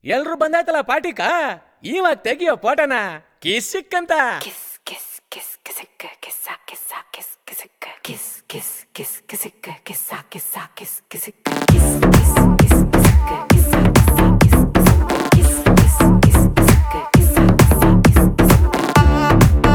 ಎಲ್ರು ಬಂದಾಯ್ತಲ್ಲ ಪಾಟಿಕ ಇವ ತೆಗಿಯೋ ಫೋಟೋನ ಕಿಸಿಕ್ಕಂತ Kiss, kiss, kiss, kissicka, kissa, kissa, kiss, kissicka, kiss, kiss, kiss, kissicka, kissa, kissa, kiss, kissicka, kiss, kiss, kiss, kissicka, kissa, kissa, kiss, kissicka, kiss, kiss, kiss, kissicka, kissa, kissa, kiss, kissicka.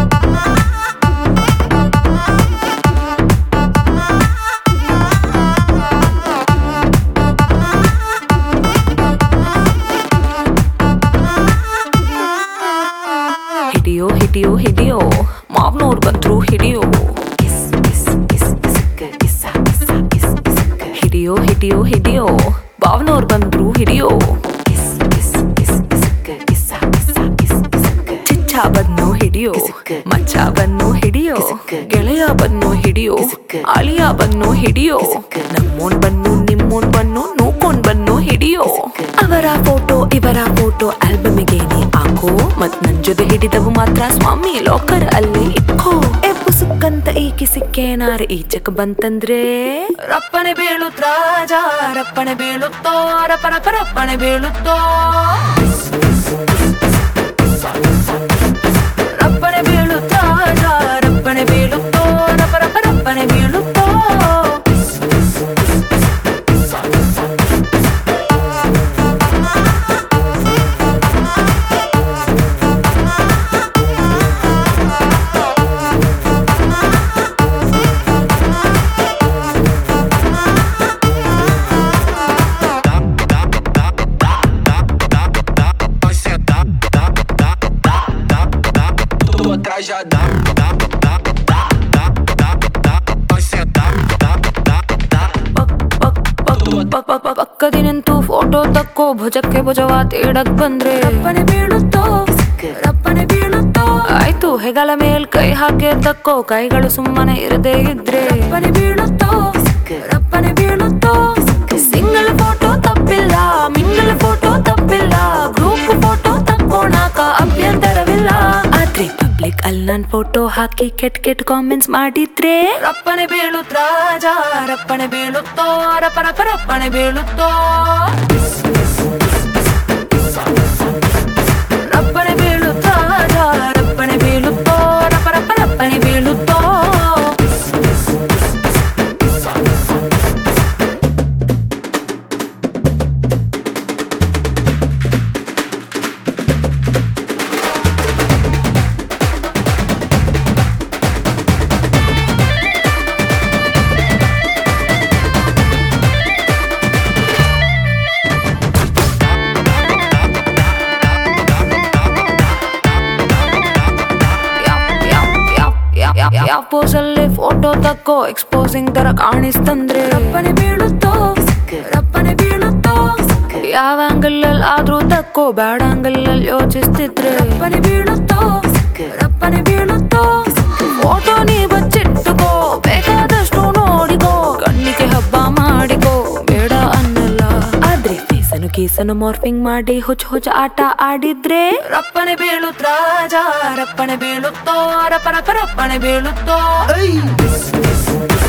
ಹಿಡಿಯೋ ಹಿಡಿಯೋ ಹಿಡಿಯೋ ಮಾವ್ನೋರ್ ಬಂದ್ರು ಹಿಡಿಯೋ Kiss, kiss, kiss, kissicka, kissa, kissa, kiss, kissicka, ಹಿಡಿಯೋ ಹಿಡಿಯೋ ಹಿಡಿಯೋ ಬಾವ್ನೋರ್ ಬಂದ್ರು ಹಿಡಿಯೋ kiss, kiss, kiss, kissicka, kissa, kissa, kiss, kissicka. ಚಿಚ್ಚ ಬನ್ನು ಹಿಡಿಯೋ ಕಿಸುಕ್. ಮಚ್ಚ ಬನ್ನು ಹಿಡಿಯೋ ಕಿಸುಕ್. ಗೆಳೆಯ ಬನ್ನು ಹಿಡಿಯೋ ಕಿಸುಕ್. ಅಳಿಯ ಬನ್ನು ಹಿಡಿಯೋ ಕಿಸುಕ್. ನಮ್ಮೋನ್ ಬನ್ನು ನಿಮ್ಮೋನ್ ಬನ್ನು ನೂಕೊಂಡ್ ಬನ್ನು ಹಿಡಿಯೋ ಕಿಸುಕ್. ಅವರ ಫೋಟೋ ಇವರ ಫೋಟೋ ಆಲ್ಬಮಿಗೆ ನೀ ಹಾಕೋ ಮತ್ ನನ್ ಜೊತೆ ಹಿಡಿದವು ಮಾತ್ರ ಸ್ವಾಮಿ ಲಾಕರ್ ಅಲ್ಲಿ ಇಟ್ಕೋ ಎ ಪುಸುಕ್ಕಂತ ಈ ಕಿಸಿಕ್ಕೇನಾರ ಈಚಕ್ ಬಂತಂದ್ರೆ ರಪ್ಪನೆ ಬೀಳುತ್ತ ರಾಜ ರಪ್ಪನೆ ಬೀಳುತ್ತೋ ರಪನ ರಪ್ಪನೆ ಬೀಳುತ್ತೋ ರಪ್ಪನೆ ಬೀಳುತ್ತ ರಾಜ ರಪ್ಪನೆ ಬೀಳುತ್ತೋ ರಪ ರಪ ರಪ್ಪನೆ ಬೀಳುತ್ತೋ Vai sentar, dá, dá, dá, dá, dá. Tu atrás já dá, dá, dá, dá, dá, dá, dá. Vai sentar, dá, dá, dá. ಪಕ್ ಪಕ್ ಪಕ್ ಪಕ್ ಪಕ್ ಪಕ್ ಪಕ್ಕದಿ ನಿಂತು ಫೋಟೋ ತಕ್ಕೋ ಭುಜಕ್ಕೆ ಭುಜವ ತೀಡಕ್ ಬಂದ್ರೆ ರಪ್ಪನೆ ಬೀಳುತ್ತೋ ರಪ್ಪನೆ ಬೀಳುತ್ತೋ ಆಯ್ತು ಹೆಗಲ ಮೇಲ್ ಕೈ ಹಾಕಿ ತಕ್ಕೋ ಕೈಗಳು ಸುಮ್ಮನೆ ಇರದೇ ಇದ್ರೆ ರಪ್ಪನೆ ಬೀಳುತ್ತೋ ರಪ್ಪನೆ ಬೀಳುತ್ತೋ ಸಿಂಗಲ್ ಫೋಟೋ ತಪ್ಪಿಲ್ಲ ಮಿಂಗಲ್ ಫೋಟೋ ತಪ್ಪಿಲ್ಲ ಗ್ರೂಪ್ ಫೋಟೋ ತಕ್ಕೋಣಾಕ ಅಭ್ಯಂತರವಿಲ್ಲ ಆದ್ರೆ ಪಬ್ಲಿಕ್ ಅಲ್ಲಿ ನನ್ ಫೋಟೋ ಹಾಕಿ ಕೆಟ್ ಕೆಟ್ ಕಾಮೆಂಟ್ಸ್ ಮಾಡಿದ್ರೆ ರಪ್ಪನೆ ಬೀಳುತ್ತ ರಾಜ ರಪ್ಪನೆ ಬೀಳುತ್ತೋ ರಪ ರಪ ರಪ್ಪನೆ ಬೀಳುತ್ತೋ ರಪ್ಪನೆ ಬೀಳುತ್ತ ರಾಜ ರಪ್ಪನೆ ಬೀಳುತ್ತೋ ರಪ ರಪ ರಪ್ಪನೆ ಬೀಳುತ್ತೋ ಯಾವ ಪೋಸಲ್ಲಿ ಫೋಟೋ ತಕ್ಕೋ ಎಕ್ಸ್ಪೋಸಿಂಗ್ ತರ ಕಾಣಿಸ್ತಂದ್ರೆ ರಪ್ಪನೆ ಬೀಳುತ್ತೋ ರಪ್ಪನೆ ಬೀಳುತ್ತೋ ಯಾವ ಆಂಗಲ್ ಅಲ್ಲಿ ಆದ್ರೂ ತಕ್ಕೋ ಬ್ಯಾಡ್ ಆಂಗಲ್ ಅಲ್ಲಿ ಯೋಚಿಸ್ತಿದ್ರೆ ರಪ್ಪನೆ ಬೀಳುತ್ತೋ ರಪ್ಪನೆ ಬೀಳುತ್ತೋ ಫೋಟೋ ನೀ ಬಚ್ಚಿಟ್ಟುಕೋ ಬೇಕಾದಷ್ಟು ನೋಡಿಕೋ ಕಣ್ಣಿಗೆ ಹಬ್ಬ ಮಾಡಿಕೋ ಬೇಡ ಅನ್ನಲ್ಲ ಆದ್ರೆ ಫೇಸನು ಕೇಸನು ಮಾರ್ಫಿಂಗ್ ಮಾಡಿ ಹುಚ್ಚ ಹುಚ್ಚ ಆಟ ಆಡಿದ್ರೆ ರಪ್ಪನೆ ಬೀಳುತ್ತ ರಾಜ ರಪ್ಪನೆ ಬೀಳುತ್ತೋ ರಪ ರಪ ರಪ್ಪನೆ ಬೀಳುತ್ತೋ